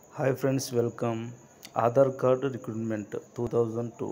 hi friends welcome Aadhaar card recruitment two thousand two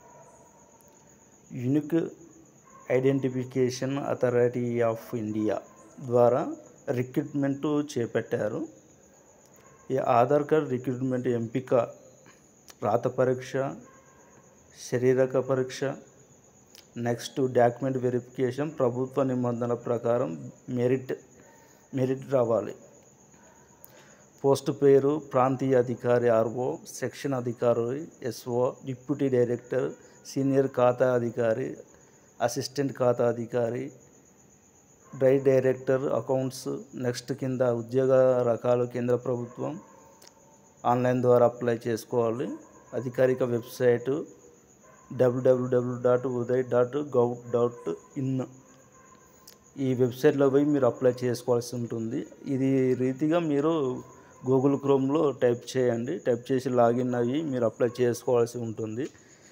unique identification authority of India ద్వారా recruitment చేపట్టారు ఈ Aadhaar card recruitment ఎంపిక రాత పరీక్ష శారీరక పరీక్ష నెక్స్ట్ డాక్యుమెంట్ వెరిఫికేషన్ ప్రభుత్వ నిబంధనల ప్రకారం మెరిట్ మెరిట్ రావాలి పోస్ట్ పేరు ప్రాంతీయ అధికారి ఆర్ఓ సెక్షన్ అధికారి ఎస్ఓ డిప్యూటీ డైరెక్టర్ సీనియర్ ఖాతా అధికారి అసిస్టెంట్ ఖాతా అధికారి డై డైరెక్టర్ అకౌంట్స్ నెక్స్ట్ కింద ఉద్యోగ రకాలు కేంద్ర ప్రభుత్వం ఆన్లైన్ ద్వారా అప్లై చేసుకోవాలి అధికారిక వెబ్సైటు డబ్ల్యూడబ్ల్యూడబ్ల్యూ dot uidai dot gov dot in ఈ వెబ్సైట్లో పోయి మీరు అప్లై చేసుకోవాల్సి ఉంటుంది ఇది రీతిగా మీరు గూగుల్ క్రోమ్లో టైప్ చేయండి టైప్ చేసి లాగిన్ అయ్యి మీరు అప్లై చేసుకోవాల్సి ఉంటుంది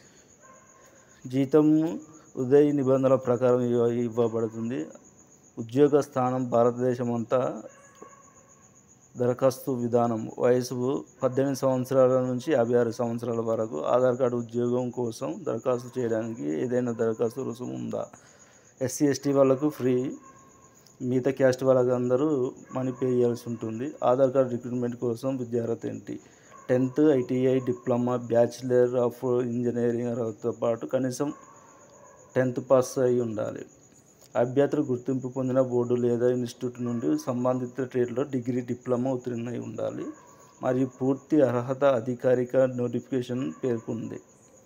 జీతం ఉదయ్ నిబంధనల ప్రకారం ఇవ్వ- ఇవ్వబడుతుంది ఉద్యోగ స్థానం భారతదేశం అంతా దరఖాస్తు విధానం వయసు పద్దెనిమిది సంవత్సరాల నుంచి యాభై ఆరు సంవత్సరాల వరకు ఆధార్ కార్డు ఉద్యోగం కోసం దరఖాస్తు చేయడానికి ఏదైనా దరఖాస్తు రుసుము ఉందా ఎస్సీ ఎస్టీ వాళ్ళకు ఫ్రీ మిగతా క్యాస్ట్ వాళ్ళకి అందరూ మనీ పే చేయాల్సి ఉంటుంది ఆధార్ కార్డ్ రిక్రూట్మెంట్ కోసం విద్యార్హత ఏంటి tenth ITI diploma bachelor of engineering అర్హతతో పాటు కనీసం టెన్త్ పాస్ అయి ఉండాలి అభ్యర్థులు గుర్తింపు పొందిన బోర్డు లేదా ఇన్స్టిట్యూట్ నుండి సంబంధిత ట్రేడ్లో డిగ్రీ డిప్లొమా ఉత్తీర్ణై ఉండాలి మరియు పూర్తి అర్హత అధికారిక నోటిఫికేషన్ పేర్కొంది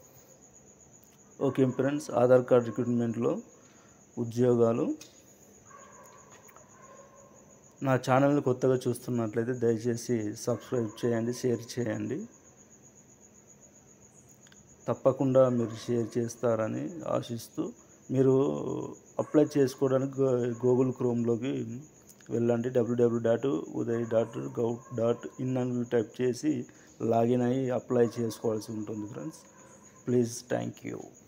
ఓకే ఫ్రెండ్స్ ఆధార్ కార్డ్ రిక్రూట్మెంట్లో ఉద్యోగాలు నా ఛానల్ని కొత్తగా చూస్తున్నట్లయితే దయచేసి సబ్స్క్రైబ్ చేయండి షేర్ చేయండి తప్పకుండా మీరు షేర్ చేస్తారని ఆశిస్తూ మీరు అప్లై చేసుకోవడానికి గూ- గూగుల్ క్రోమ్లోకి వెళ్ళండి డబ్ల్యూడబ్ల్యూ dot uidai dot gov dot in అని టైప్ చేసి లాగిన్ అయ్యి అప్లై చేసుకోవాల్సి ఉంటుంది ఫ్రెండ్స్ ప్లీజ్ థ్యాంక్ యూ